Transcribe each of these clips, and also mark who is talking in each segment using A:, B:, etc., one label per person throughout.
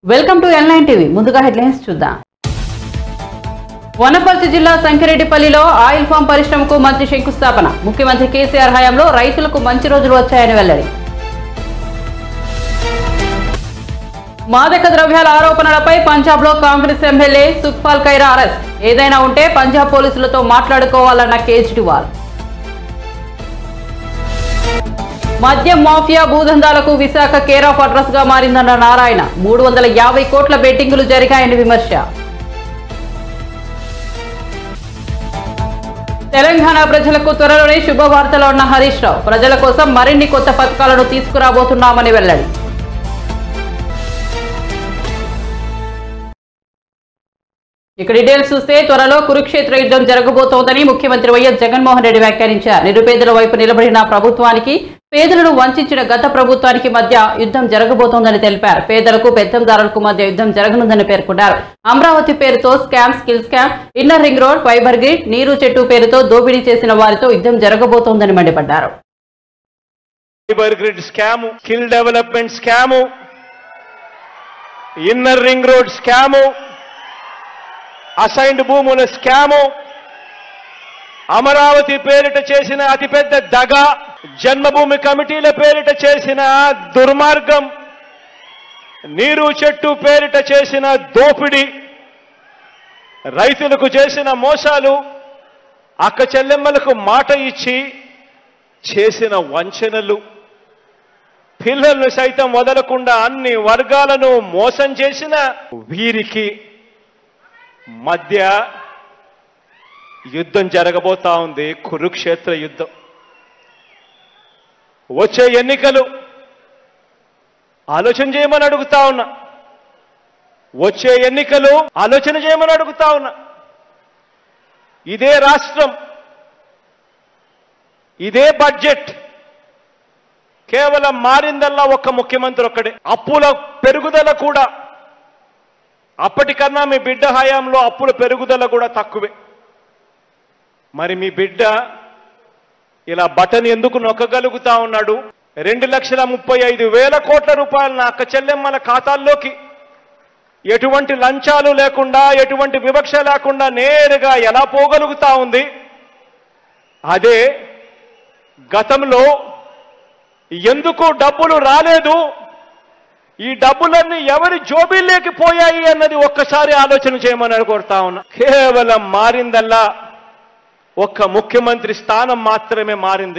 A: welcome to N nine TV ముందుగా headlines చూద్దాం వనపర్తి జిల్లా సంకిరెడ్డిపల్లిలో ఆయిల్ ఫామ్ పరిశ్రమకు మంత్రి శంకుస్థాపన ముఖ్యమంత్రి కేసీఆర్ హయాంలో రైతులకు మంచి రోజులు వచ్చాయని వెల్లడి మాదక ద్రవ్యాల ఆరోపణలపై పంజాబ్లో Congress MLA Sukhpal Khaira arrest ఏదైనా ఉంటే పంజాబ్ పోలీసులతో మాట్లాడుకోవాలన్న కేజ్రీవాల్ మద్యం మాఫియా భూదందాలకు విశాఖ కేర్ ఆఫ్ అడ్రస్ గా మారిందన్న నారాయణ మూడు వందల యాభై కోట్ల బెట్టింగులు జరిగాయని విమర్శ తెలంగాణ ప్రజలకు త్వరలోనే శుభవార్తలు ఉన్న హరీష్ రావు ప్రజల కోసం మరిన్ని కొత్త పథకాలను తీసుకురాబోతున్నామని వెల్లడి ఇక డీటెయిల్స్ చూస్తే త్వరలో కురుక్షేత్ర యుద్ధం జరగబోతోందని ముఖ్యమంత్రి వైఎస్ జగన్మోహన్ రెడ్డి వ్యాఖ్యానించారు నిరుపేదల వైపు నిలబడిన ప్రభుత్వానికి పేదలను వంచిన గత ప్రభుత్వానికి మధ్య యుద్ధం జరగబోతోందని తెలిపారు పేదలకు పెత్తందారులకు మధ్య యుద్ధం జరగనుందని పేర్కొన్నారు అమరావతి పేరుతో scam skill scam inner ring road fibre grid నీరు చెట్టు పేరుతో దోపిడీ చేసిన వారితో యుద్ధం జరగబోతోందని మండిపడ్డారు
B: fibre grid scam skill development scam inner ring road scam assigned భూముల స్కాము అమరావతి పేరిట చేసిన అతిపెద్ద దగ జన్మభూమి కమిటీల పేరిట చేసిన దుర్మార్గం నీరు చెట్టు పేరిట చేసిన దోపిడి రైతులకు చేసిన మోసాలు అక్క చెల్లెమ్మలకు మాట ఇచ్చి చేసిన వంచనలు పిల్లలను సైతం వదలకుండా అన్ని వర్గాలను మోసం చేసిన వీరికి మధ్య యుద్ధం జరగబోతా ఉంది కురుక్షేత్ర యుద్ధం వచ్చే ఎన్నికలు ఆలోచన చేయమని అడుగుతా ఉన్నా వచ్చే ఎన్నికలు ఆలోచన చేయమని అడుగుతా ఉన్నా ఇదే రాష్ట్రం ఇదే బడ్జెట్ కేవలం మారిందల్లా ఒక్క ముఖ్యమంత్రి ఒక్కడే అప్పుల పెరుగుదల కూడా అప్పటికన్నా మీ బిడ్డ హయాంలో అప్పుల పెరుగుదల కూడా తక్కువే మరి మీ బిడ్డ ఇలా బటన్ ఎందుకు నొక్కగలుగుతా ఉన్నాడు రెండు లక్షల ముప్పై ఐదు వేల కోట్ల రూపాయలు నా అక్క చెల్లెమ్మల ఖాతాల్లోకి ఎటువంటి లంచాలు లేకుండా ఎటువంటి వివక్ష లేకుండా నేరుగా ఎలా పోగలుగుతా ఉంది అదే గతంలో ఎందుకు డబ్బులు రాలేదు ఈ డబ్బులన్నీ ఎవరి జోబీల్లోకి పోయాయి అన్నది ఒక్కసారి ఆలోచన చేయమని కోరుతా ఉన్నా కేవలం మారిందల్లా ఒక్క ముఖ్యమంత్రి స్థానం మాత్రమే మారింది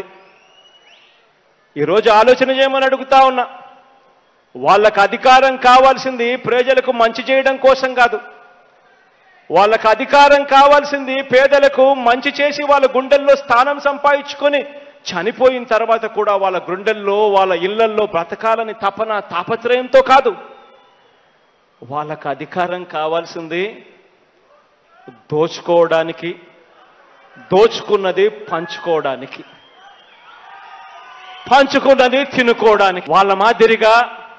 B: ఈరోజు ఆలోచన చేయమని అడుగుతా ఉన్నా వాళ్ళకు అధికారం కావాల్సింది ప్రజలకు మంచి చేయడం కోసం కాదు వాళ్ళకు అధికారం కావాల్సింది పేదలకు మంచి చేసి వాళ్ళ గుండెల్లో స్థానం సంపాదించుకొని చనిపోయిన తర్వాత కూడా వాళ్ళ గుండెల్లో వాళ్ళ ఇళ్లల్లో బ్రతకాలని తపన తాపత్రయంతో కాదు వాళ్ళకు అధికారం కావాల్సింది దోచుకోవడానికి దోచుకున్నది పంచుకోవడానికి పంచుకున్నది తినుకోవడానికి వాళ్ళ మాదిరిగా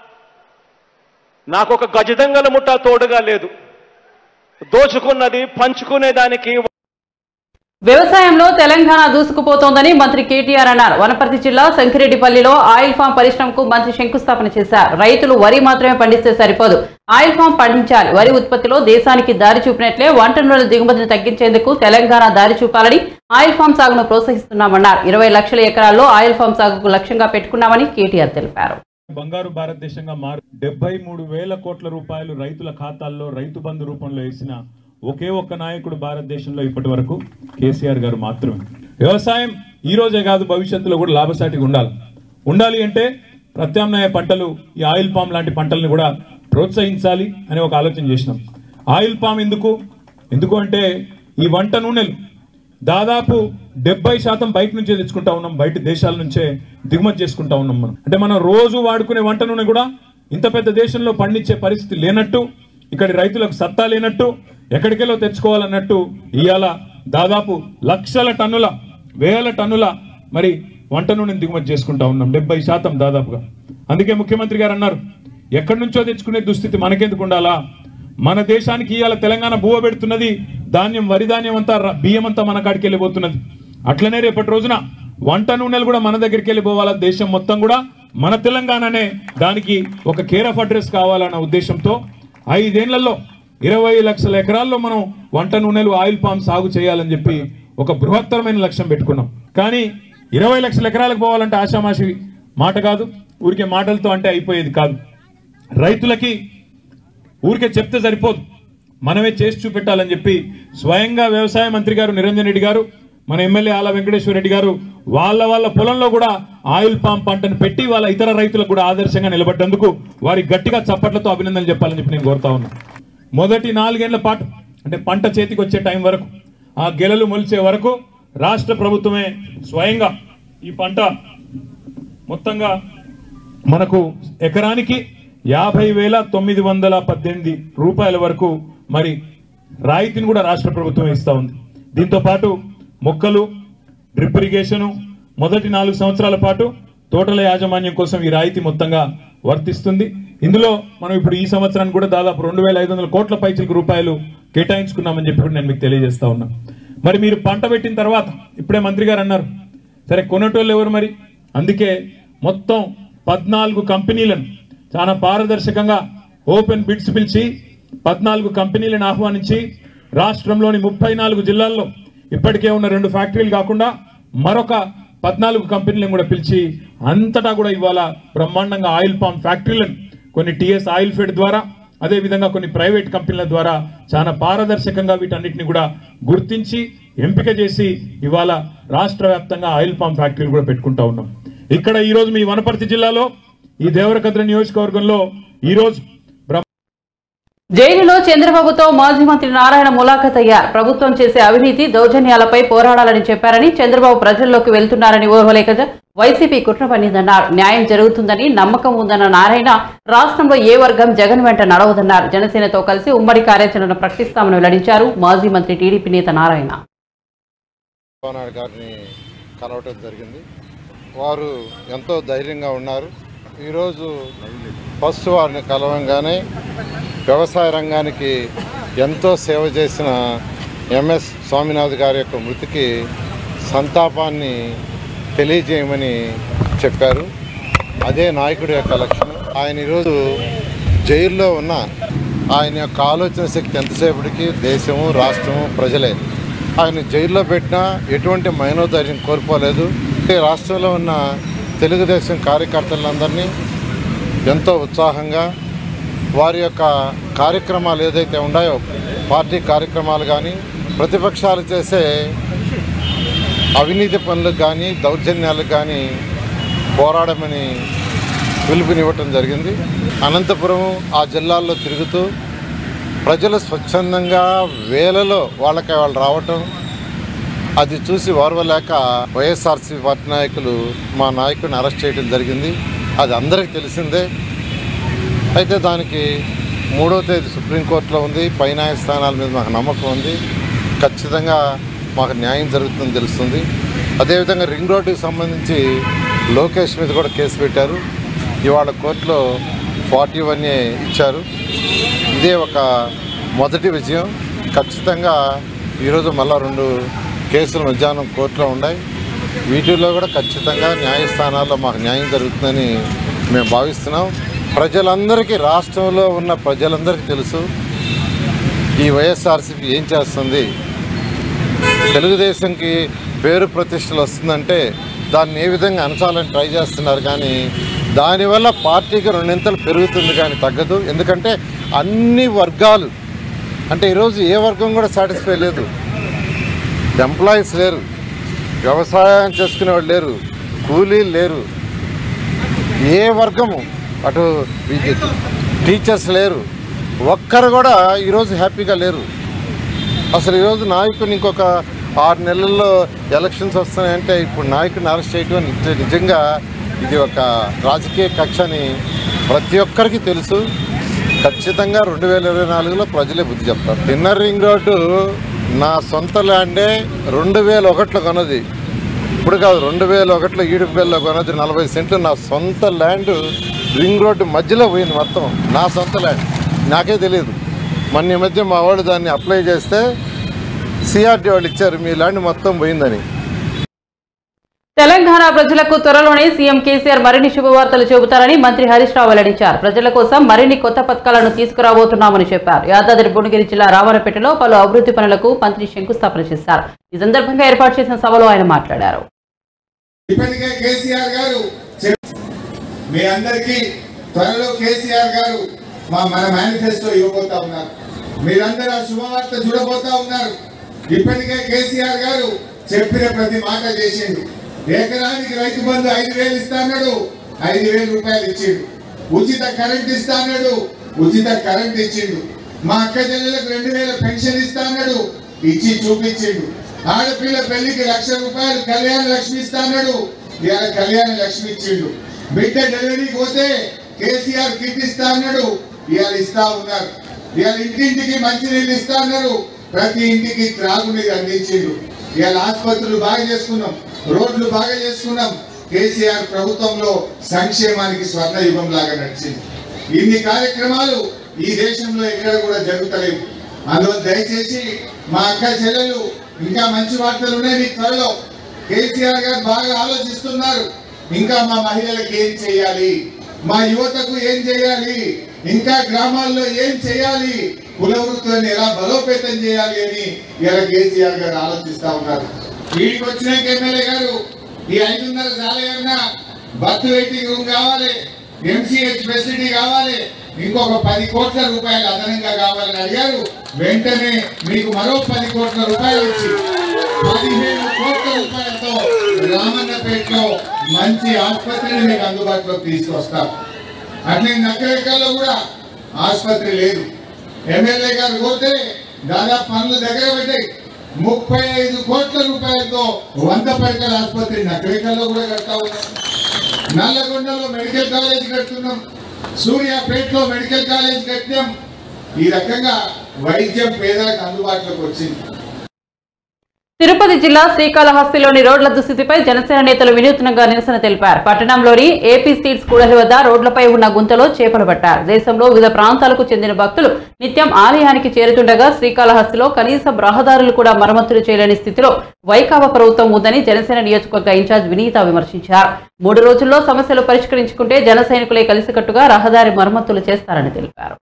B: నాకు ఒక గజదంగల ముఠా తోడుగా లేదు దోచుకున్నది పంచుకునేదానికి
A: వ్యవసాయంలో తెలంగాణ దూసుకుపోతోందని మంత్రి కేటీఆర్ అన్నారు వనపర్తి జిల్లా సంకిరెడ్డిపల్లిలో ఆయిల్ ఫామ్ పరిశ్రమకు మంత్రి శంకుస్థాపన చేశారు రైతులు వరి మాత్రమే పండిస్తే సరిపోదు ఆయిల్ ఫామ్ పండించాలి వరి ఉత్పత్తిలో దేశానికి దారి చూపినట్లే వంట నూనెల దిగుమతిని తగ్గించేందుకు తెలంగాణ దారి చూపాలని ఆయిల్ ఫామ్ సాగును ప్రోత్సహిస్తున్నామన్నారు ఇరవై లక్షల ఎకరాల్లో ఆయిల్ ఫామ్ సాగుకు లక్ష్యంగా పెట్టుకున్నామని కేటీఆర్ తెలిపారు
C: బంగారు భారతదేశంగా మారు డెబ్బై మూడు వేల కోట్ల రూపాయలు రైతుల ఖాతాల్లో రైతు బంధు రూపంలో వేసిన ఒకే ఒక్క నాయకుడు భారతదేశంలో ఇప్పటి వరకు కేసీఆర్ గారు మాత్రమే వ్యవసాయం ఈ రోజే కాదు భవిష్యత్తులో కూడా లాభసాటిగా ఉండాలి ఉండాలి అంటే ప్రత్యామ్నాయ పంటలు ఈ ఆయిల్ పామ్ లాంటి పంటలను కూడా ప్రోత్సహించాలి అని ఒక ఆలోచన చేసినాం ఆయిల్ పామ్ ఎందుకు ఎందుకు అంటే ఈ వంట నూనెలు దాదాపు డెబ్బై శాతం బయట నుంచే తెచ్చుకుంటా ఉన్నాం బయట దేశాల నుంచే దిగుమతి చేసుకుంటా ఉన్నాం మనం అంటే మనం రోజు వాడుకునే వంట నూనె కూడా ఇంత పెద్ద దేశంలో పండించే పరిస్థితి లేనట్టు ఇక్కడి రైతులకు సత్తా లేనట్టు ఎక్కడికెళ్ళో తెచ్చుకోవాలన్నట్టు ఇవాళ దాదాపు లక్షల టన్నుల వేల టన్నుల మరి వంట నూనెని దిగుమతి చేసుకుంటా ఉన్నాం డెబ్బై శాతం దాదాపుగా అందుకే ముఖ్యమంత్రి గారు అన్నారు ఎక్కడి నుంచో తెచ్చుకునే దుస్థితి మనకెందుకు ఉండాలా మన దేశానికి ఇవాళ తెలంగాణ బువ్వ పెడుతున్నది ధాన్యం వరి ధాన్యం అంతా ర- బియ్యం అంతా మన కాడికి వెళ్ళిపోతున్నది అట్లనే రేపటి రోజున వంట నూనెలు కూడా మన దగ్గరికి వెళ్ళిపోవాలా దేశం మొత్తం కూడా మన తెలంగాణనే దానికి ఒక కేర్ ఆఫ్ అడ్రస్ కావాలన్న ఉద్దేశంతో ఐదేళ్లలో ఇరవై లక్షల ఎకరాల్లో మనం వంట నూనెలు ఆయిల్ పామ్ సాగు చేయాలని చెప్పి ఒక బృహత్తరమైన లక్ష్యం పెట్టుకున్నాం కానీ ఇరవై లక్షల ఎకరాలకు పోవాలంటే ఆషామాషి మాట కాదు ఊరికే మాటలతో అంటే అయిపోయేది కాదు రైతులకి ఊరికే చెప్తే సరిపోదు మనమే చేసి చూపెట్టాలని చెప్పి స్వయంగా వ్యవసాయ మంత్రి గారు నిరంజన్ రెడ్డి గారు మన ఎమ్మెల్యే ఆల వెంకటేశ్వర రెడ్డి గారు వాళ్ళ వాళ్ళ పొలంలో కూడా ఆయిల్ పామ్ పంటను పెట్టి వాళ్ళ ఇతర రైతులకు కూడా ఆదర్శంగా నిలబడ్డందుకు వారి గట్టిగా చప్పట్లతో అభినందనలు చెప్పాలని చెప్పి నేను కోరుతా ఉన్నా మొదటి నాలుగేళ్ల పాటు అంటే పంట చేతికి వచ్చే టైం వరకు ఆ గెలలు మొలిచే వరకు రాష్ట్ర ప్రభుత్వమే స్వయంగా ఈ పంట మొత్తంగా మనకు ఎకరానికి యాభై వేల తొమ్మిది వందల పద్దెనిమిది రూపాయల వరకు మరి రాయితీని కూడా రాష్ట్ర ప్రభుత్వం ఇస్తా ఉంది దీంతో పాటు మొక్కలు డ్రిప్ ఇరిగేషను మొదటి నాలుగు సంవత్సరాల పాటు తోటల యాజమాన్యం కోసం ఈ రాయితీ మొత్తంగా వర్తిస్తుంది ఇందులో మనం ఇప్పుడు ఈ సంవత్సరానికి కూడా దాదాపు రెండు వేల ఐదు వందల కోట్ల పైచిలకు రూపాయలు కేటాయించుకున్నామని చెప్పి కూడా నేను మీకు తెలియజేస్తా ఉన్నా మరి మీరు పంట పెట్టిన తర్వాత ఇప్పుడే మంత్రి గారు అన్నారు సరే కొనేటోళ్ళు ఎవరు మరి అందుకే మొత్తం పద్నాలుగు కంపెనీలను చాలా పారదర్శకంగా ఓపెన్ బిడ్స్ పిలిచి పద్నాలుగు కంపెనీలను ఆహ్వానించి రాష్ట్రంలోని ముప్పై నాలుగు జిల్లాల్లో ఇప్పటికే ఉన్న రెండు ఫ్యాక్టరీలు కాకుండా మరొక పద్నాలుగు కంపెనీలను కూడా పిలిచి అంతటా కూడా ఇవాళ బ్రహ్మాండంగా ఆయిల్ పామ్ ఫ్యాక్టరీలను కొన్ని టిఎస్ ఆయిల్ ఫెడ్ ద్వారా అదే విధంగా కొన్ని ప్రైవేట్ కంపెనీల ద్వారా చాలా పారదర్శకంగా వీటన్నిటిని కూడా గుర్తించి ఎంపిక చేసి ఇవాళ రాష్ట్ర వ్యాప్తంగా ఆయిల్ పామ్ ఫ్యాక్టరీలు కూడా పెట్టుకుంటా ఉన్నాం ఇక్కడ ఈ రోజు మీ వనపర్తి జిల్లాలో ఈ దేవరకద్ర నియోజకవర్గంలో ఈ రోజు బ్రహ్మ
A: జైలులో చంద్రబాబుతో మాజీ మంత్రి నారాయణ ములాఖత్ అయ్యారు ప్రభుత్వం చేసే అవినీతి దౌర్జన్యాలపై పోరాడాలని చెప్పారని చంద్రబాబు ప్రజల్లోకి వెళ్తున్నారని ఓర్వలేక వైసీపీ కుట్ర పన్నిందన్నారు న్యాయం జరుగుతుందని నమ్మకం ఉందన్న నారాయణ రాష్ట్రంలో ఏ వర్గం జగన్ వెంట నడవదన్నారు జనసేనతో కలిసి ఉమ్మడి కార్యాచరణ ప్రకటిస్తామని వెల్లడించారు మాజీ మంత్రి టీడీపీ నేత నారాయణ
D: చంద్రబాబు గారిని కలవటం జరిగింది వారు ఎంతో ధైర్యంగా ఉన్నారు ఈరోజు ఫస్ట్ వారిని కలవంగానే వ్యవసాయ రంగానికి ఎంతో సేవ చేసిన ఎంఎస్ స్వామినాథ్ గారి యొక్క మృతికి సంతాపాన్ని తెలియజేయమని చెప్పారు అదే నాయకుడి యొక్క లక్ష్యం ఆయన ఈరోజు జైల్లో ఉన్న ఆయన యొక్క ఆలోచన శక్తి ఎంతసేపటికి దేశము రాష్ట్రము ప్రజలే ఆయన జైల్లో పెట్టినా ఎటువంటి మైనోధైర్యం కోల్పోలేదు ఈ రాష్ట్రంలో ఉన్న తెలుగుదేశం కార్యకర్తలందరినీ ఎంతో ఉత్సాహంగా వారి యొక్క కార్యక్రమాలు ఏదైతే ఉన్నాయో పార్టీ కార్యక్రమాలు కానీ ప్రతిపక్షాలు చేసే అవినీతి పనులకు కానీ దౌర్జన్యాలకు కానీ పోరాడమని పిలుపునివ్వటం జరిగింది అనంతపురం ఆ జిల్లాల్లో తిరుగుతూ ప్రజలు స్వచ్ఛందంగా వేలలో వాళ్ళకి వాళ్ళు రావటం అది చూసి ఓర్వలేక వైఎస్ఆర్సీ పార్టీ నాయకులు మా నాయకుడిని అరెస్ట్ చేయడం జరిగింది అది అందరికీ తెలిసిందే అయితే దానికి మూడో తేదీ సుప్రీంకోర్టులో ఉంది పై న్యాయస్థానాల మీద మాకు నమ్మకం ఉంది ఖచ్చితంగా మాకు న్యాయం జరుగుతుందని తెలుస్తుంది అదేవిధంగా రింగ్ రోడ్డుకి సంబంధించి లోకేష్ మీద కూడా కేసు పెట్టారు ఇవాళ కోర్టులో ఫార్టీ వన్ ఇచ్చారు ఇదే ఒక మొదటి విజయం ఖచ్చితంగా ఈరోజు మళ్ళా రెండు కేసులు మధ్యాహ్నం కోర్టులో ఉన్నాయి వీటిల్లో కూడా ఖచ్చితంగా న్యాయస్థానాల్లో మాకు న్యాయం జరుగుతుందని మేము భావిస్తున్నాం ప్రజలందరికీ రాష్ట్రంలో ఉన్న ప్రజలందరికీ తెలుసు ఈ వైఎస్ఆర్సీపీ ఏం చేస్తుంది తెలుగుదేశంకి పేరు ప్రతిష్టలు వస్తుందంటే దాన్ని ఏ విధంగా అనచాలని ట్రై చేస్తున్నారు కానీ దానివల్ల పార్టీకి రెండింతలు పెరుగుతుంది కానీ తగ్గదు ఎందుకంటే అన్ని వర్గాలు అంటే ఈరోజు ఏ వర్గం కూడా సాటిస్ఫై లేదు ఎంప్లాయీస్ లేరు వ్యవసాయం చేసుకునే వాళ్ళు లేరు కూలీలు లేరు ఏ వర్గము అటు బీజేపీ టీచర్స్ లేరు ఒక్కరు కూడా ఈరోజు హ్యాపీగా లేరు అసలు ఈరోజు నాయకుని ఇంకొక ఆరు నెలల్లో ఎలక్షన్స్ వస్తున్నాయంటే ఇప్పుడు నాయకుడిని అరెస్ట్ చేయడం నిజ- నిజంగా ఇది ఒక రాజకీయ కక్ష అని ప్రతి ఒక్కరికి తెలుసు ఖచ్చితంగా రెండు వేల ఇరవై నాలుగులో ప్రజలే బుద్ధి చెప్తారు ఇన్నర్ రింగ్ రోడ్డు నా సొంత ల్యాండే రెండు వేల ఒకటిలో కొన్నది ఇప్పుడు కాదు రెండు వేల ఒకటిలో ఈడుపుగల్లో కొన్నది నలభై సెంట్లు నా సొంత ల్యాండ్ రింగ్ రోడ్డు మధ్యలో పోయింది మొత్తం నా సొంత ల్యాండ్ నాకే తెలియదు మొన్న ఈ మధ్య మా వాళ్ళు దాన్ని అప్లై చేస్తే సిఆర్టీ వాళ్ళు ఇచ్చారు మీ ల్యాండ్ మొత్తం పోయిందని
A: తెలంగాణ ప్రజలకు త్వరలోనే సీఎం కేసీఆర్ మరిన్ని శుభవార్తలు చెబుతారని మంత్రి హరీష్ రావు వెల్లడించారు ప్రజల కోసం మరిన్ని కొత్త పథకాలను తీసుకురాబోతున్నామని చెప్పారు యాదాద్రి భువనగిరి జిల్లా రామరపేటలో పలు అభివృద్ధి పనులకు మంత్రి శంకుస్థాపన చేశారు ఈ సందర్భంగా ఏర్పాటు చేసిన సభలో ఆయన మాట్లాడారు
E: ఇప్పటికే కేసీఆర్ గారు చెప్- మీ అందరికీ త్వరలో కేసీఆర్ గారు మా మన మేనిఫెస్టో ఇవ్వబోతా ఉన్నారు మీరందరూ ఆ శుభవార్త చూడబోతా ఉన్నారు ఇప్పటికే కేసీఆర్ గారు చెప్పిన ప్రతి మాట చేసిండు ఎకరానికి రైతు బంధు ఐదు వేలు ఇస్తాడు ఐదు వేల రూపాయలు ఇచ్చిండు ఉచిత కరెంట్ ఇస్తాడు ఉచిత కరెంట్ ఇచ్చిండు మా అక్క చెల్లెలకు రెండు వేల పెన్షన్ ఇస్తాడు ఇచ్చి చూపించిండు ఆడపిల్ల పెళ్లికి లక్ష రూపాయలు కళ్యాణ లక్ష్మి ఇస్తాడు ఇవాళ కళ్యాణ లక్ష్మి ఇచ్చిండు బిడ్డ డెలివరీకి పోతే కేసీఆర్ కిట్ ఇస్తా అన్నాడు ఇవాళ ఇస్తా ఉన్నారు ఇవాళ ఇంటింటికి మంచినీళ్ళు ఇస్తా అన్నారు ప్రతి ఇంటికి త్రాగునీరు అందించిండు ఇవాళ ఆసుపత్రులు బాగా చేసుకున్నాం రోడ్లు బాగా చేసుకున్నాం కేసీఆర్ ప్రభుత్వంలో సంక్షేమానికి స్వర్ణ యుగం లాగా నడిచింది ఇన్ని కార్యక్రమాలు ఈ దేశంలో ఎక్కడ కూడా జరుగుతలేవు అందువల్ల దయచేసి మా అక్క చెల్లెలు ఇంకా మంచి వార్తలు ఉన్నాయి మీకు త్వరలో కేసీఆర్ గారు బాగా ఆలోచిస్తున్నారు ఇంకా మా మహిళలకు ఏం చేయాలి మా యువతకు ఏం చేయాలి ఇంకా గ్రామాల్లో ఏం చేయాలి కుల వృత్తులను ఎలా బలోపేతం చేయాలి అని ఇలా కేసీఆర్ గారు ఆలోచిస్తా ఉన్నారు వీడికి వచ్చినాక ఎమ్మెల్యే గారు ఈ ఐదున్నర చాలయన్నా బర్త్ వెయిటింగ్ రూమ్ కావాలి ఎంసీహెచ్ ఫెసిలిటీ కావాలి ఇంకొక పది కోట్ల రూపాయలు అదనంగా కావాలని అడిగారు వెంటనే మీకు మరో పది కోట్ల రూపాయలు ఇచ్చి పదిహేను కోట్ల రూపాయలతో రామన్నపేటలో మంచి ఆసుపత్రిని మీకు అందుబాటులోకి తీసుకొస్తాం అట్లే నకరేకల్లో కూడా ఆసుపత్రి లేదు ఎమ్మెల్యే గారు కోరితే దాదాపు పనులు దగ్గర పెట్టాయి ముప్పై ఐదు కోట్ల రూపాయలతో వంద పడకల ఆసుపత్రి నకరేకల్లో కూడా కడతా ఉన్నాం నల్లగొండలో మెడికల్ కాలేజ్ కడుతున్నాం సూర్యాపేటలో మెడికల్ కాలేజ్ కట్టాం ఈ రకంగా వైద్యం పేదలకు అందుబాటులోకి వచ్చింది
A: తిరుపతి జిల్లా శ్రీకాళహస్తిలోని రోడ్ల దుస్థితిపై జనసేన నేతలు వినూత్నంగా నిరసన తెలిపారు పట్టణంలోని ఏపీ సీడ్స్ కూడలి వద్ద రోడ్లపై ఉన్న గుంతలో చేపలు పట్టారు దేశంలో వివిధ ప్రాంతాలకు చెందిన భక్తులు నిత్యం ఆలయానికి చేరుతుండగా శ్రీకాళహస్తిలో కనీసం రహదారులు కూడా మరమ్మతులు చేయలేని స్థితిలో వైకాపా ప్రభుత్వం ఉందని జనసేన నియోజకవర్గ ఇన్ఛార్జ్ వినీత విమర్శించారు మూడు రోజుల్లో సమస్యలు పరిష్కరించుకుంటే జన సైనికులే కలిసికట్టుగా రహదారి మరమ్మతులు చేస్తారని తెలిపారు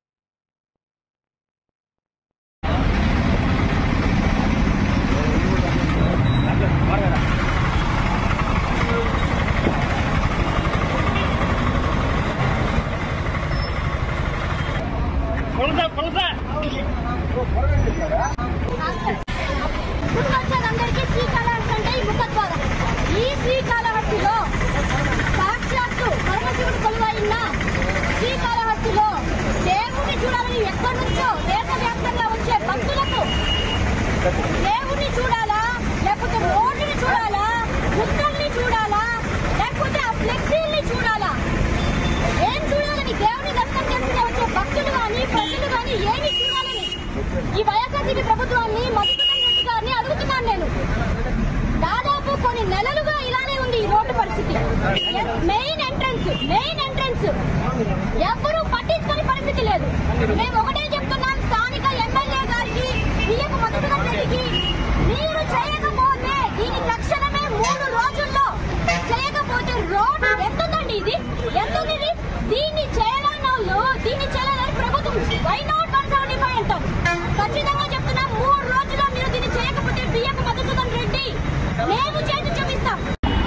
F: అందరికీ శ్రీకాళహస్తి అంటే ఈ ముఖద్వారం ఈ శ్రీకాళహస్తిలో సాక్షాత్తు పరమశివుడు కొలువైన శ్రీకాళహస్తిలో దేవుణ్ణి చూడాలని ఎక్కడి నుంచో దేశవ్యాప్తంగా వచ్చే భక్తులకు దేవుణ్ణి చూడాలా లేకపోతే రోడ్డుని చూడాలా గుట్టల్ని చూడాలా లేకపోతే ఆ ఫ్లెక్సీల్ని చూడాలా ఏం చూడాలని దేవుని దర్శనం చేసుకునే వచ్చే భక్తులు కానీ ప్రజలు కానీ ఏమి చూడాలని ఈ వైఎస్ఆర్సీపీ ప్రభుత్వాన్ని మధుసూదన్ రెడ్డి గారిని అడుగుతున్నాను నేను దాదాపు కొన్ని నెలలుగా ఇలానే ఉంది ఈ రోడ్డు పరిస్థితి మెయిన్ ఎంట్రన్స్ మెయిన్ ఎంట్రన్స్ ఎవ్వరూ పట్టించుకునే పరిస్థితి లేదు మేము ఒకటే చెప్తున్నాం స్థానిక ఎమ్మెల్యే గారికి సీఎం మధుసూదన్ రెడ్డికి మీరు చేయకపోతే దీని తక్షణమే మూడు రోజుల్లో చేయకపోతే రోడ్డు ఎంతుందండి ఇది ఎంతుంది ఇది దీన్ని చేయలేని వాళ్ళు దీన్ని చేయలేని ప్రభుత్వం why not one seventy five అంటాం ఖచ్చితంగా చెప్తున్నాం మూడు రోజుల్లో మీరు దీన్ని చేయకపోతే బియ్యం మధుసూదన్ రెడ్డి మేము చేసి చూపిస్తాం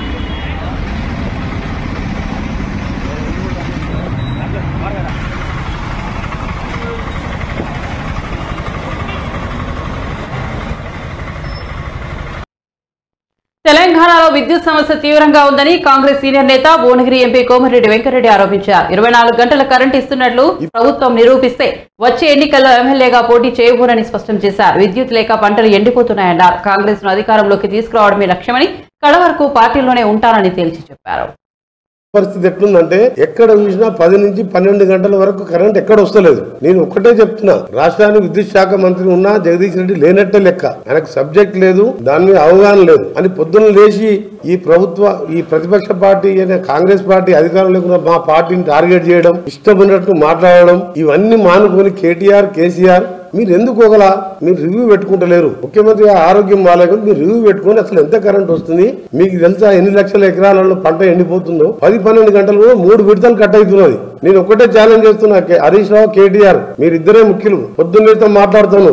A: తెలంగాణలో విద్యుత్ సమస్య తీవ్రంగా ఉందని కాంగ్రెస్ సీనియర్ నేత భువనగిరి ఎంపీ కోమటిరెడ్డి వెంకరెడ్డి ఆరోపించారు ఇరవై నాలుగు గంటల కరెంట్ ఇస్తున్నట్లు ప్రభుత్వం నిరూపిస్తే వచ్చే ఎన్నికల్లో ఎమ్మెల్యేగా పోటీ చేయబోనని స్పష్టం చేశారు విద్యుత్ లేక పంటలు ఎండిపోతున్నాయన్నారు కాంగ్రెస్ ను అధికారంలోకి తీసుకురావడమే లక్ష్యమని కడ వరకు పార్టీలోనే ఉంటానని తేల్చి చెప్పారు
G: పరిస్థితి ఎట్లుందంటే ఎక్కడ చూసినా పది నుంచి పన్నెండు గంటల వరకు కరెంట్ ఎక్కడ వస్తలేదు నేను ఒక్కటే చెప్తున్నా రాష్ట్రానికి విద్యుత్ శాఖ మంత్రి ఉన్నా జగదీష్ రెడ్డి లేనట్టే లెక్క ఆయనకు సబ్జెక్ట్ లేదు దాని మీద అవగాహన లేదు అని పొద్దున్న లేచి ఈ ప్రభుత్వ ఈ ప్రతిపక్ష పార్టీ అయిన కాంగ్రెస్ పార్టీ అధికారం లేకుండా మా పార్టీని టార్గెట్ చేయడం ఇష్టం ఉన్నట్టు మాట్లాడడం ఇవన్నీ మానుకొని కేటీఆర్ కేసీఆర్ మీరు ఎందుకు ఒకలా మీరు రివ్యూ పెట్టుకుంటలేరు ముఖ్యమంత్రి గారి ఆరోగ్యం బాగాలేకుండా మీరు రివ్యూ పెట్టుకొని అసలు ఎంత కరెంట్ వస్తుంది మీకు తెలుసా ఎన్ని లక్షల ఎకరాలలో పంట ఎండిపోతుందో పది పన్నెండు గంటలు మూడు విడతలు కట్ అవుతున్నది నేను ఒకటే ఛాలెంజ్ చేస్తున్నా కే- హరీష్ రావు కేటీఆర్ మీరిద్దరే ముఖ్యులు పొద్దున్నైతే మాట్లాడుతాను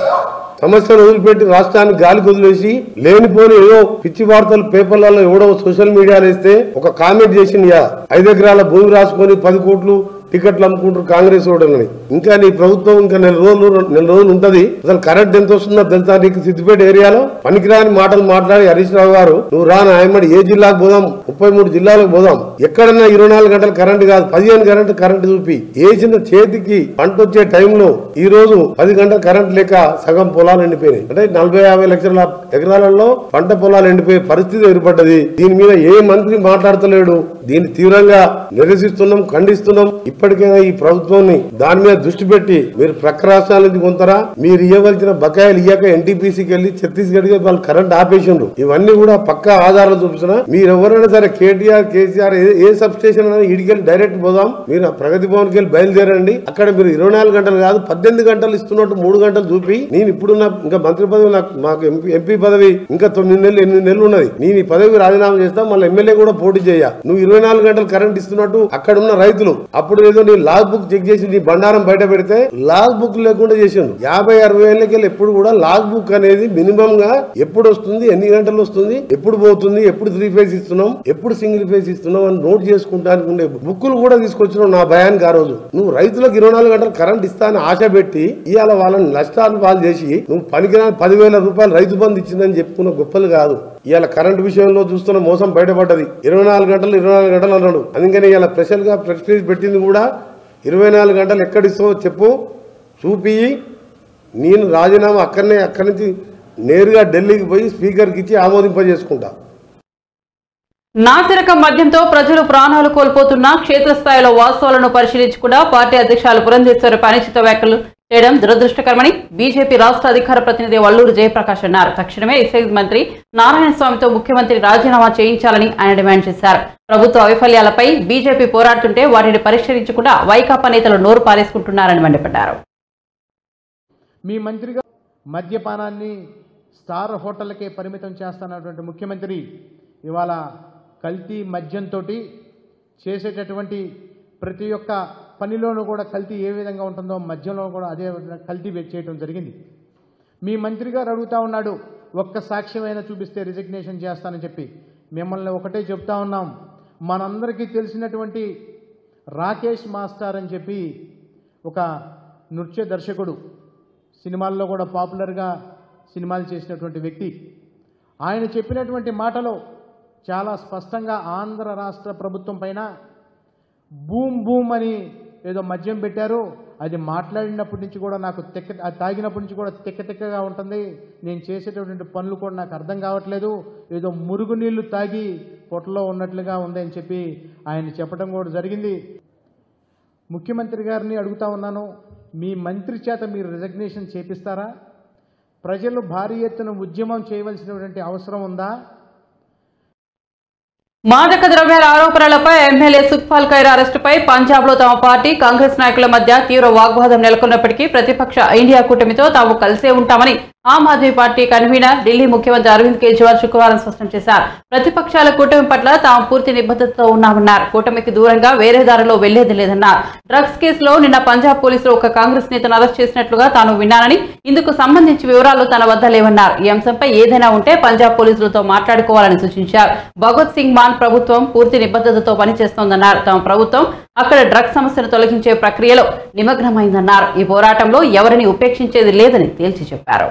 G: సమస్యను వదిలిపెట్టి రాష్ట్రాన్ని గాలికి వదిలేసి లేనిపోని ఏదో పిచ్చి వార్తలు పేపర్లలో ఎవడో సోషల్ మీడియాలో వేస్తే ఒక కామెంట్ చేసింది యా ఐదు ఎకరాల భూమి రాసుకొని పది కోట్లు టికెట్లు అమ్ముకుంటారు కాంగ్రెస్ ఓటర్లని ఇంకా నీ ప్రభుత్వం ఇంకా నెల రోజులు నెల రోజులు ఉంటది అసలు కరెంట్ ఎంత వస్తుందో తెలుసా నీకు సిద్దిపేట ఏరియాలో పనికిరాని మాటలు మాట్లాడి హరీష్ రావు గారు నువ్వు రా నాయమడి ఏ జిల్లాకు పోదాం ముప్పై మూడు జిల్లాలకు పోదాం ఎక్కడన్నా ఇరవై నాలుగు గంటలు కరెంట్ కాదు పదిహేను గంటలు కరెంట్ చూపి వేసిన చేతికి పంట వచ్చే టైంలో ఈ రోజు పది గంటల కరెంట్ లేక సగం పొలాలు ఎండిపోయినాయి అంటే నలభై యాభై లక్షల ఎకరాలలో పంట పొలాలు ఎండిపోయే పరిస్థితి ఏర్పడ్డది దీని మీద ఏ మంత్రి మాట్లాడతలేడు దీన్ని తీవ్రంగా నిరసిస్తున్నాం ఖండిస్తున్నాం ఇప్పటికైనా ఈ ప్రభుత్వాన్ని దాని మీద దృష్టి పెట్టి మీరు ప్రక్క రాష్ట్రాల నుంచి కొంతరా మీరు ఇవ్వవలసిన బకాయిలు ఇయ్యాక ఎన్టీపీసీకి వెళ్ళి ఛత్తీస్గఢ్ కి వాళ్ళు కరెంట్ ఆపేసిండ్రు ఇవన్నీ కూడా పక్క ఆధారాలు చూపిస్తున్నా మీరు ఎవరైనా సరే కేటీఆర్ కేసీఆర్ ఏ- ఏ సబ్ స్టేషన్ అయినా ఇడికెళ్ళి డైరెక్ట్ పోదాం మీరు ఆ ప్రగతి భవన్కి వెళ్ళి బయలుదేరండి అక్కడ మీరు ఇరవై నాలుగు గంటలు కాదు పద్దెనిమిది గంటలు ఇస్తున్నట్టు మూడు గంటలు చూపి నేను ఇప్పుడున్న ఇంకా మంత్రి పదవి నాకు మాకు ఎంపీ ఎంపీ పదవి ఇంకా తొమ్మిది నెలలు ఎనిమిది నెలలు ఉన్నది నేను ఈ పదవి రాజీనామా చేస్తా మళ్ళీ ఎమ్మెల్యే కూడా పోటీ చేయ నువ్వు ఇరవై నాలుగు గంటలు కరెంట్ ఇస్తున్నట్టు అక్కడ ఉన్న రైతులు అప్పుడు ఏదో నీ లాగ్ బుక్ చెక్ చేసి నీ బండారం బయట పెడితే లాగ్ బుక్ లేకుండా చేసిండు యాభై అరవై ఏళ్ళకి ఎప్పుడు కూడా లాగ్ బుక్ అనేది మినిమం గా ఎప్పుడు వస్తుంది ఎన్ని గంటలు వస్తుంది ఎప్పుడు పోతుంది ఎప్పుడు త్రీ ఫేజ్ ఇస్తున్నాం ఎప్పుడు సింగిల్ ఫేజ్ ఇస్తున్నాం అని నోట్ చేసుకుంటానికి ఉండే బుక్కులు కూడా తీసుకొచ్చినావు నా భయానికి ఆ రోజు నువ్వు రైతులకు ఇరవై నాలుగు గంటలు కరెంట్ ఇస్తా అని ఆశ పెట్టి ఇవాళ వాళ్ళని నష్టాలు పాలు చేసి నువ్వు పనికిరాని పదివేల రూపాయలు రైతు బంధు ఇచ్చిందని చెప్పుకున్న గొప్పలు కాదు ఇవాళ కరెంట్ విషయంలో చూస్తున్న మోసం బయటపడ్డది ఇరవై నాలుగు గంటలు ఇరవై నాలుగు గంటలు అన్నాడు అందుకని ఇవాళ స్పెషల్ గా ప్రెస్ మీట్ పెట్టింది కూడా ఇరవై నాలుగు గంటలు ఎక్కడిస్తావో చెప్పు చూపి నేను రాజీనామా అక్కడనే అక్కడి నుంచి నేరుగా ఢిల్లీకి పోయి స్పీకర్కి ఇచ్చి ఆమోదింపజేసుకుంటా
A: నాసిరకం మద్యంతో ప్రజలు ప్రాణాలు కోల్పోతున్నా క్షేత్రస్థాయిలో వాస్తవాలను పరిశీలించకుండా పార్టీ అధ్యక్షులు పురంధేశ్వరి పనిచిత వ్యాఖ్యలు చేయడం దురదృష్టకరమని బీజేపీ రాష్ట్ర అధికార ప్రతినిధి వల్లూరు జయప్రకాష్ అన్నారు తక్షణమే ఎక్సైజ్ మంత్రి నారాయణ స్వామితో ముఖ్యమంత్రి రాజీనామా చేయించాలని ఆయన డిమాండ్ చేశారు ప్రభుత్వ వైఫల్యాలపై బీజేపీ పోరాడుతుంటే వాటిని పరిష్కరించకుండా వైకాపా నేతలు నోరు పారేసుకుంటున్నారని మండిపడ్డారు
H: మీ మంత్రిగా మద్యపానాన్ని స్టార్ హోటళ్ళకే పరిమితం చేస్తున్నటువంటి ముఖ్యమంత్రి ఇవాళ కల్తీ మద్యంతో చేసేటటువంటి ప్రతి ఒక్క పనిలోనూ కూడా కల్తీ ఏ విధంగా ఉంటుందో మద్యంలో కూడా అదే విధంగా కల్తీ చేయడం జరిగింది మీ మంత్రి గారు అడుగుతా ఉన్నాడు ఒక్క సాక్ష్యమైనా చూపిస్తే రిజిగ్నేషన్ చేస్తానని చెప్పి మిమ్మల్ని ఒకటే చెప్తా ఉన్నాం మనందరికీ తెలిసినటువంటి రాకేష్ మాస్టర్ అని చెప్పి ఒక నృత్య దర్శకుడు సినిమాల్లో కూడా పాపులర్గా సినిమాలు చేసినటువంటి వ్యక్తి ఆయన చెప్పినటువంటి మాటలో చాలా స్పష్టంగా ఆంధ్ర రాష్ట్ర ప్రభుత్వం పైన బూమ్ బూమ్ అని ఏదో మద్యం పెట్టారు అది మాట్లాడినప్పటి నుంచి కూడా నాకు తెక్క అది తాగినప్పటి నుంచి కూడా తెక్క తెక్కగా ఉంటుంది నేను చేసేటటువంటి పనులు కూడా నాకు అర్థం కావట్లేదు ఏదో మురుగునీళ్లు తాగి పొట్టలో ఉన్నట్లుగా ఉంది అని చెప్పి ఆయన చెప్పడం కూడా జరిగింది ముఖ్యమంత్రి గారిని అడుగుతా ఉన్నాను మీ మంత్రి చేత మీరు రిజగ్నేషన్ చేపిస్తారా ప్రజలు భారీ ఎత్తున ఉద్యమం చేయవలసినటువంటి అవసరం ఉందా
A: మాదక ద్రవ్యాల ఆరోపణలపై ఎమ్మెల్యే సుఖ్పాల్ ఖైర్ అరెస్టుపై పంజాబ్ లో తమ పార్టీ కాంగ్రెస్ నాయకుల మధ్య తీవ్ర వాగ్వాదం నెలకొన్నప్పటికీ ప్రతిపక్ష ఇండియా కూటమితో తాము కలిసే ఉంటామని ఆమ్ ఆద్మీ పార్టీ కన్వీనర్ ఢిల్లీ ముఖ్యమంత్రి అరవింద్ కేజ్రీవాల్ శుక్రవారం స్పష్టం చేశారు ప్రతిపక్షాల కూటమి పట్ల తాము పూర్తి నిబద్ధతతో ఉన్నామన్నారు కూటమికి దూరంగా వేరే దారిలో వెళ్లేది లేదన్నారు డ్రగ్స్ కేసులో నిన్న పంజాబ్ పోలీసులు ఒక కాంగ్రెస్ నేతను అరెస్ట్ చేసినట్లుగా తాను విన్నానని ఇందుకు సంబంధించి వివరాలు తన వద్ద లేవన్నారు ఈ అంశంపై ఏదైనా ఉంటే పంజాబ్ పోలీసులతో మాట్లాడుకోవాలని సూచించారు భగత్ సింగ్ మాన్ ప్రభుత్వం పూర్తి నిబద్ధతతో పనిచేస్తోందన్నారు తమ ప్రభుత్వం అక్కడ డ్రగ్స్ సమస్యను తొలగించే ప్రక్రియలో నిమగ్నమైందన్నారు ఈ పోరాటంలో ఎవరిని ఉపేక్షించేది లేదని తేల్చి చెప్పారు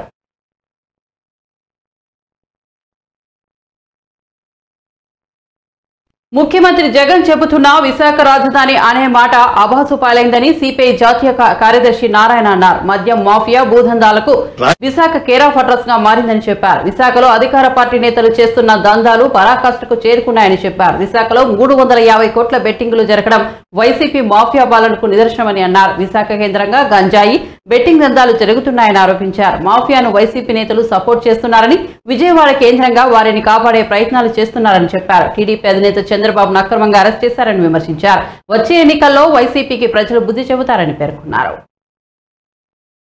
A: ముఖ్యమంత్రి జగన్ చెబుతున్న విశాఖ రాజధాని అనే మాట అభాసు పాలైందని సిపిఐ జాతీయ కా- కార్యదర్శి నారాయణ అన్నారు మద్యం మాఫియా భూదందాలకు విశాఖ కేర్ ఆఫ్ అడ్రస్ గా మారిందని చెప్పారు విశాఖలో అధికార పార్టీ నేతలు చేస్తున్న దందాలు పరాకాష్ఠకు చేరుకున్నాయని చెప్పారు విశాఖలో మూడు వందల యాభై కోట్ల బెట్టింగులు జరగడం వైసీపీ మాఫియా పాలనకు నిదర్శనమని అన్నారు విశాఖ కేంద్రంగా గంజాయి బెట్టింగ్ దందాలు జరుగుతున్నాయని ఆరోపించారు మాఫియాను వైసీపీ నేతలు సపోర్ట్ చేస్తున్నారని విజయవాడ కేంద్రంగా వారిని కాపాడే ప్రయత్నాలు చేస్తున్నారని చెప్పారు టీడీపీ అధినేత చంద్రబాబును అక్రమంగా అరెస్ట్ చేశారని విమర్శించారు వచ్చే ఎన్నికల్లో వైసీపీకి ప్రజలు బుద్ధి చెబుతారని పేర్కొన్నారు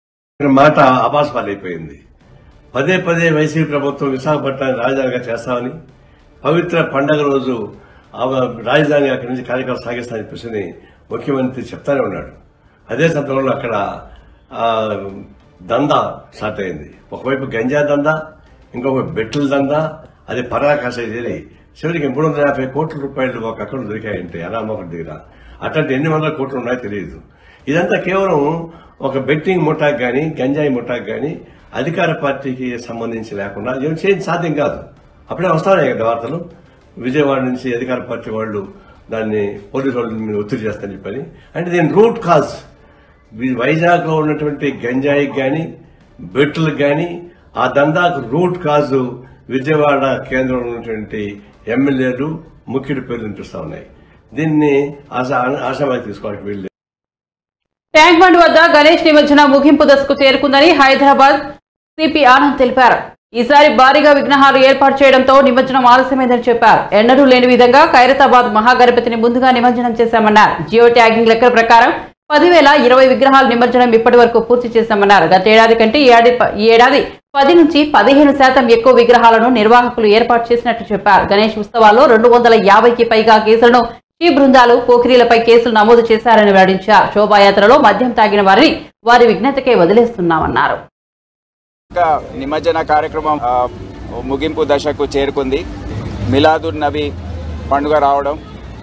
I: మాట అపాస్పాలైపోయింది పదే పదే వైసీపీ ప్రభుత్వం విశాఖపట్నాన్ని రాజధానిగా చేస్తామని పవిత్ర పండగ రోజు ఆ రాజధాని అక్కడి నుంచి కార్యక్రమం సాగిస్తామని చెప్పేసి ముఖ్యమంత్రి చెప్తానే ఉన్నాడు అదే సందర్భంలో అక్కడ ఆ, దందా స్టార్ట్ అయింది ఒకవైపు గంజా దందా ఇంకొక బెట్టుల దందా అది పరాకాశ చేరి చివరికి మూడు వందల యాభై కోట్ల రూపాయలు ఒక అకౌంట్ దొరికాయంటే అనామొకటి దగ్గర అట్లాంటి ఎన్ని వందల కోట్లు ఉన్నాయో తెలియదు ఇదంతా కేవలం ఒక బెట్టింగ్ ముఠాకు గాని గంజాయి ముఠాకు గాని అధికార పార్టీకి సంబంధించి లేకుండా ఏం చేయడం సాధ్యం కాదు అప్పుడే వస్తానే కదా వార్తలు విజయవాడ నుంచి అధికార పార్టీ వాళ్ళు దాన్ని పోలీసు వాళ్ళ మీద ఒత్తిడి చేస్తారని చెప్పని అంటే దీని రూట్ కాజ్ వైజాగ్ లో ఉన్నటువంటి గంజాయికి గాని బెట్టులకు గాని ఆ దందాకు రూట్ కాజు విజయవాడ కేంద్రంలో ఉన్నటువంటి ఎమ్మెల్యేలు ముఖ్యుడి పేర్లు వినిపిస్తా ఉన్నాయి దీన్ని ఆశా ఆశామాకి తీసుకోవడానికి వీళ్ళు
A: ట్యాంక్ బండ్ వద్ద గణేష్ నిమజ్జన ముగింపు దశకు చేరుకుందని హైదరాబాద్ సిపి ఆనంద్ తెలిపారు ఈసారి భారీగా విఘ్నహాలు ఏర్పాటు చేయడంతో నిమజ్జనం ఆలస్యమైందని చెప్పారు ఎన్నడూ లేని విధంగా ఖైరతాబాద్ మహాగణపతిని ముందుగా నిమజ్జనం చేశామన్నారు జియో ట్యాగింగ్ లెక్కల ప్రకారం పదివేల ఇరవై విగ్రహాల నిమజ్జనం ఇప్పటి వరకు పూర్తి చేశామన్నారు గత ఏడాది కంటే ఈ ఏడాది ఈ ఏడాది పది నుంచి పదిహేను శాతం ఎక్కువ విగ్రహాలను నిర్వాహకులు ఏర్పాటు చేసినట్లు చెప్పారు గణేష్ ఉత్సవాల్లో రెండు వందల యాభైకి పైగా కేసులను ఈ బృందాలు పోకిరీలపై కేసులు నమోదు చేశారని వెల్లడించారు శోభాయాత్రలో మద్యం తాగిన వారిని వారి విఘ్నతకే వదిలేస్తున్నామన్నారు
J: ఇంకా నిమజ్జన కార్యక్రమం ఆ, ముగింపు దశకు చేరుకుంది మిలాదున్ నబీ పండుగ రావడం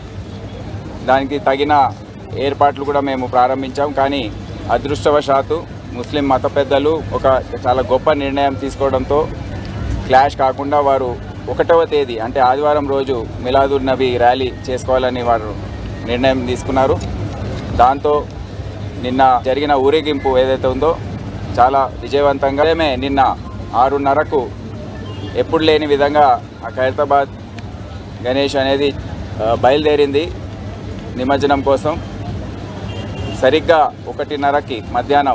J: దానికి తగిన ఏర్పాట్లు కూడా మేము ప్రారంభించాం కానీ అదృష్టవశాత్తు ముస్లిం మత పెద్దలు ఒక చాలా గొప్ప నిర్ణయం తీసుకోవడంతో క్లాష్ కాకుండా వారు ఒకటవ తేదీ అంటే ఆదివారం రోజు మిలాదున్ నబీ ర్యాలీ చేసుకోవాలని వారు నిర్ణయం తీసుకున్నారు దాంతో నిన్న జరిగిన ఊరేగింపు ఏదైతే ఉందో చాలా విజయవంతంగా ఉదయమే నిన్న ఆరున్నరకు ఎప్పుడు లేని విధంగా ఆ ఖైరతాబాద్ గణేష్ అనేది ఆ, బయలుదేరింది నిమజ్జనం కోసం సరిగ్గా ఒకటిన్నరకి మధ్యాహ్నం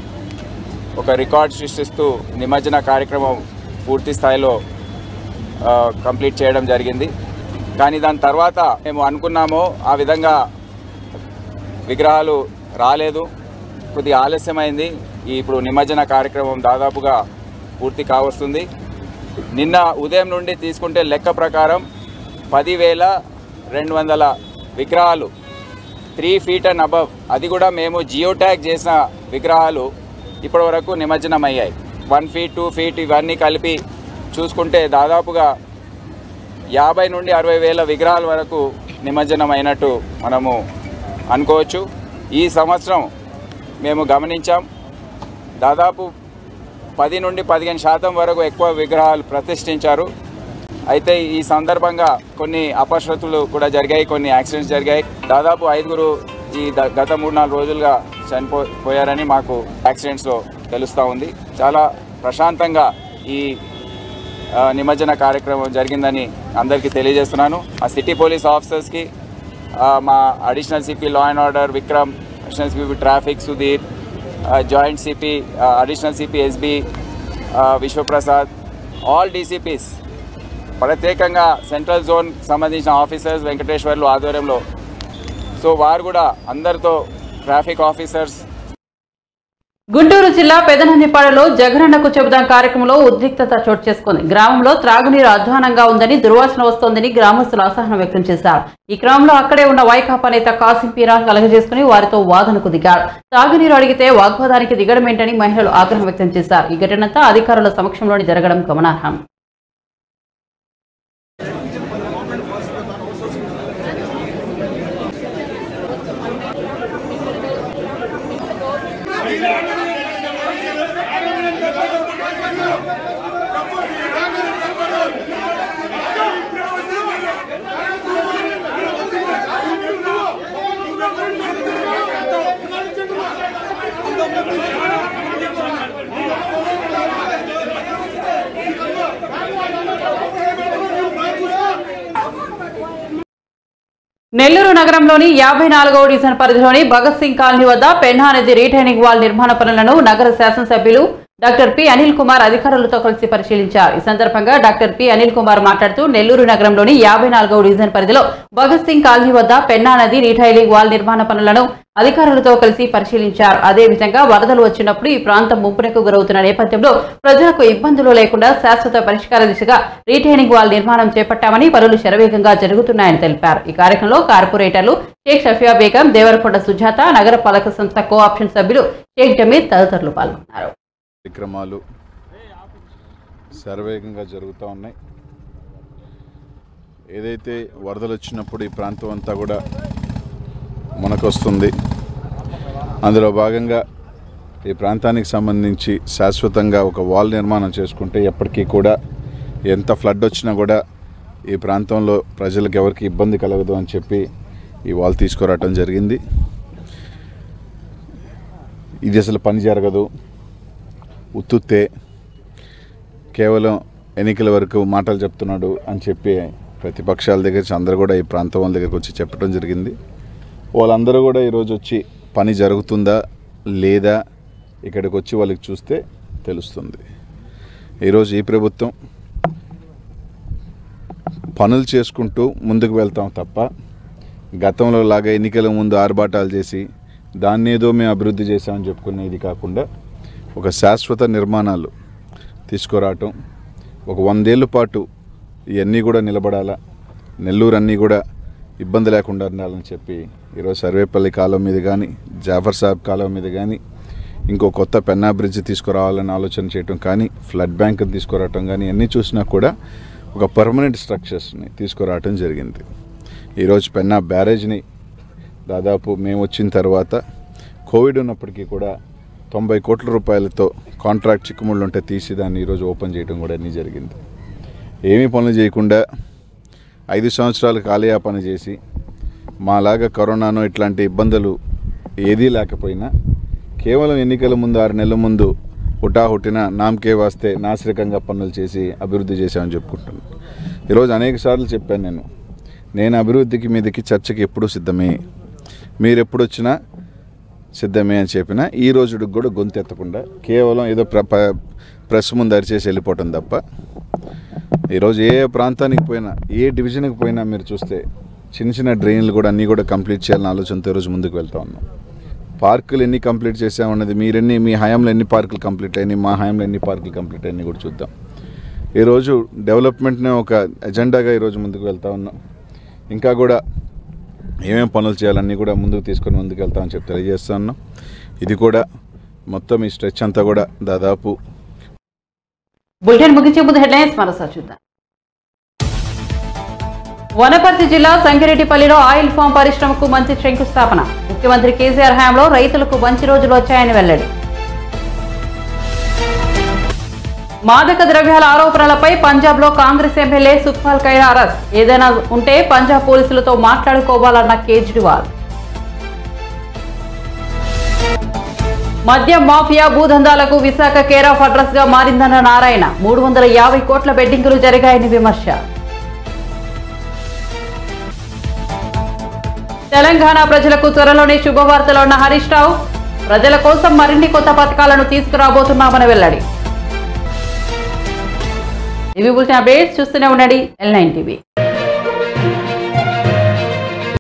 J: ఒక రికార్డ్ సృష్టిస్తూ నిమజ్జన కార్యక్రమం పూర్తి స్థాయిలో ఆ, కంప్లీట్ చేయడం జరిగింది కానీ దాని తర్వాత మేము అనుకున్నామో ఆ విధంగా విగ్రహాలు రాలేదు కొద్దిగా ఆలస్యమైంది ఈ ఇప్పుడు నిమజ్జన కార్యక్రమం దాదాపుగా పూర్తి కావస్తుంది నిన్న ఉదయం నుండి తీసుకుంటే లెక్క ప్రకారం పదివేల రెండు వందల విగ్రహాలు త్రీ ఫీట్ అండ్ అబవ్ అది కూడా మేము జియో ట్యాగ్ చేసిన విగ్రహాలు ఇప్పటివరకు నిమజ్జనం అయ్యాయి వన్ ఫీట్ టూ ఫీట్ ఇవన్నీ కలిపి చూసుకుంటే దాదాపుగా యాభై నుండి అరవై వేల విగ్రహాల వరకు నిమజ్జనం అయినట్టు మనము అనుకోవచ్చు ఈ సంవత్సరం మేము గమనించాం దాదాపు పది నుండి పదిహేను శాతం వరకు ఎక్కువ విగ్రహాలు ప్రతిష్ఠించారు అయితే ఈ సందర్భంగా కొన్ని అపశృతులు కూడా జరిగాయి కొన్ని యాక్సిడెంట్స్ జరిగాయి దాదాపు ఐదుగురు ఈ ద- గత మూడు నాలుగు రోజులుగా చనిపో పోయారని మాకు యాక్సిడెంట్స్లో తెలుస్తూ ఉంది చాలా ప్రశాంతంగా ఈ ఆ, నిమజ్జన కార్యక్రమం జరిగిందని అందరికీ తెలియజేస్తున్నాను ఆ సిటీ పోలీస్ ఆఫీసర్స్కి ఆ, మా additional CP law and order Vikram additional CP traffic Sudheer joint CP additional CP SB Vishwaprasad all DCPs ప్రత్యేకంగా సెంట్రల్ జోన్ సంబంధించిన ఆఫీసర్స్ వెంకటేశ్వర్లు ఆధ్వర్యంలో సో వారు కూడా అందరితో ట్రాఫిక్ ఆఫీసర్స్
A: గుంటూరు జిల్లా పెదనందిపాడులో జగనన్నకు చెబుదాం కార్యక్రమంలో ఉద్రిక్తత చోటు చేసుకుంది గ్రామంలో త్రాగునీరు అధ్వానంగా ఉందని దుర్వాసన వస్తోందని గ్రామస్తులు అసహనం వ్యక్తం చేశారు ఈ క్రమంలో అక్కడే ఉన్న వైకాపా నేత కాసిం పీరా కలగజేసుకుని వారితో వాదనకు దిగారు తాగునీరు అడిగితే వాగ్వాదానికి దిగడమేంటని మహిళలు ఆగ్రహం వ్యక్తం చేశారు ఈ ఘటనంతా అధికారుల సమక్షంలోని జరగడం గమనార్హం నెల్లూరు నగరంలోని యాభై నాలుగవ డివిజన్ పరిధిలోని భగత్ సింగ్ కాలనీ వద్ద పెన్నా నది రీటైనింగ్ వాల్ నిర్మాణ పనులను నగర శాసనసభ్యులు డాక్టర్ పి అనిల్ కుమార్ అధికారులతో కలిసి పరిశీలించారు ఈ సందర్భంగా డాక్టర్ పి అనిల్ కుమార్ మాట్లాడుతూ నెల్లూరు నగరంలోని యాభై నాలుగవ డివిజన్ పరిధిలో భగత్ సింగ్ కాలనీ వద్ద పెన్నా నది రీటైలింగ్ వాల్ నిర్మాణ పనులను అధికారులతో కలిసి పరిశీలించారు అదేవిధంగా వరదలు వచ్చినప్పుడు ఈ ప్రాంతం ముంపునకు గురవుతున్న నేపథ్యంలో ప్రజలకు ఇబ్బందులు లేకుండా శాశ్వత పరిష్కార దిశగా రీటైనింగ్ వాల్ నిర్మాణం చేపట్టామని పనులు శరవేగంగా జరుగుతున్నాయని తెలిపారు ఈ కార్యక్రమంలో కార్పొరేటర్లు షేక్ షఫియా బేగం దేవరకొండ సుజాత నగర పాలక సంస్థ కో ఆప్షన్ సభ్యులు షేక్ జమీర్ తదితరులు పాల్గొన్నారు
K: కార్యక్రమాలు శరవేగంగా జరుగుతూ ఉన్నాయి ఏదైతే వరదలు వచ్చినప్పుడు ఈ ప్రాంతం అంతా కూడా మనకొస్తుంది అందులో భాగంగా ఈ ప్రాంతానికి సంబంధించి శాశ్వతంగా ఒక వాల్ నిర్మాణం చేసుకుంటే ఎప్పటికీ కూడా ఎంత ఫ్లడ్ వచ్చినా కూడా ఈ ప్రాంతంలో ప్రజలకు ఎవరికి ఇబ్బంది కలగదు అని చెప్పి ఈ వాల్ తీసుకురావటం జరిగింది ఇది అసలు పని జరగదు ఉత్తుత్తే కేవలం ఎన్నికల వరకు మాటలు చెప్తున్నాడు అని చెప్పి ప్రతిపక్షాల దగ్గర నుంచి అందరూ కూడా ఈ ప్రాంతం వాళ్ళ దగ్గరికి వచ్చి చెప్పడం జరిగింది వాళ్ళందరూ కూడా ఈరోజు వచ్చి పని జరుగుతుందా లేదా ఇక్కడికి వచ్చి వాళ్ళకి చూస్తే తెలుస్తుంది ఈరోజు ఈ ప్రభుత్వం పనులు చేసుకుంటూ ముందుకు వెళ్తాం తప్ప గతంలో లాగా ఎన్నికల ముందు ఆర్భాటాలు చేసి దాన్ని ఏదో మేము అభివృద్ధి చేశామని చెప్పుకునేది కాకుండా ఒక శాశ్వత నిర్మాణాలు తీసుకురావటం ఒక వందేళ్ల పాటు ఇవన్నీ కూడా నిలబడాలా నెల్లూరు అన్నీ కూడా ఇబ్బంది లేకుండా ఉండాలని చెప్పి ఈరోజు సర్వేపల్లి కాలం మీద కానీ జాఫర్ సాబ్ కాలం మీద కానీ ఇంకో కొత్త పెన్నా బ్రిడ్జ్ తీసుకురావాలని ఆలోచన చేయటం కానీ ఫ్లడ్ బ్యాంక్ తీసుకురావటం కానీ అన్నీ చూసినా కూడా ఒక పర్మనెంట్ స్ట్రక్చర్స్ని తీసుకురావటం జరిగింది ఈరోజు పెన్నా బ్యారేజ్ని దాదాపు మేము వచ్చిన తర్వాత కోవిడ్ ఉన్నప్పటికీ కూడా తొంభై కోట్ల రూపాయలతో కాంట్రాక్ట్ చిక్కుముళ్ళు ఉంటే తీసి దాన్ని ఈరోజు ఓపెన్ చేయడం కూడా అన్నీ జరిగింది ఏమీ పనులు చేయకుండా ఐదు సంవత్సరాలు కాలయాపన చేసి మాలాగా కరోనాను ఇట్లాంటి ఇబ్బందులు ఏదీ లేకపోయినా కేవలం ఎన్నికల ముందు ఆరు నెలల ముందు హుటాహుటిన నామకే వాస్తే నాసిరకంగా పనులు చేసి అభివృద్ధి చేశామని చెప్పుకుంటున్నాను ఈరోజు అనేక సార్లు చెప్పాను నేను నేను అభివృద్ధికి మీదకి చర్చకి ఎప్పుడూ సిద్ధమే మీరు ఎప్పుడు వచ్చినా సిద్ధమే అని చెప్పిన ఈ రోజుడికి కూడా గొంతు ఎత్తకుండా కేవలం ఏదో ప్ర ప- ప్రెస్ ముందు అరిచేసి వెళ్ళిపోవటం తప్ప ఈరోజు ఏ ప్రాంతానికి పోయినా ఏ డివిజన్కి పోయినా మీరు చూస్తే చిన్న చిన్న డ్రైన్లు కూడా అన్నీ కూడా కంప్లీట్ చేయాలని ఆలోచనతో ఈరోజు ముందుకు వెళ్తా ఉన్నాం పార్కులు ఎన్ని కంప్లీట్ చేసామన్నది మీరెన్ని మీ హయాంలో ఎన్ని పార్కులు కంప్లీట్ అయినాయి మా హయాంలో ఎన్ని పార్కులు కంప్లీట్ అయినాయి కూడా చూద్దాం ఈరోజు డెవలప్మెంట్నే ఒక ఎజెండాగా ఈరోజు ముందుకు వెళ్తా ఉన్నాం ఇంకా కూడా ఏమేం పనులు చేయాలన్నీ కూడా ముందుకు తీసుకొని ముందుకు వెళ్తామని చెప్పి తెలియజేస్తా ఉన్నాం ఇది కూడా మొత్తం ఈ స్ట్రెచ్ అంతా కూడా దాదాపు
A: బులెటిన్ ముగించే ముందు హెడ్లైన్స్ మరోసారి చూద్దాం వనపర్తి జిల్లా సంగిరెడ్డిపల్లిలో ఆయిల్ ఫామ్ పరిశ్రమకు మంచి శంకుస్థాపన ముఖ్యమంత్రి కేసీఆర్ హయాంలో రైతులకు మంచి రోజులు వచ్చాయని వెల్లడి మాదక ద్రవ్యాల ఆరోపణలపై పంజాబ్ లో Congress MLA Sukhpal Khaira arrest ఏదైనా ఉంటే పంజాబ్ పోలీసులతో మాట్లాడుకోవాలన్న కేజ్రీవాల్ మద్యం మాఫియా భూదందాలకు విశాఖ కేర్ ఆఫ్ అడ్రస్ గా మారిందన్న నారాయణ మూడు వందల యాభై కోట్ల బెడ్డింగులు జరిగాయని విమర్శ తెలంగాణ ప్రజలకు త్వరలోనే శుభవార్తలు ఉన్న హరీష్ రావు ప్రజల కోసం మరిన్ని కొత్త పథకాలను తీసుకురాబోతున్నామని వెల్లడి ఇవి బులెటిన్ అప్డేట్స్ చూస్తూనే ఉండండి ఎల్ నైన్ టీవీ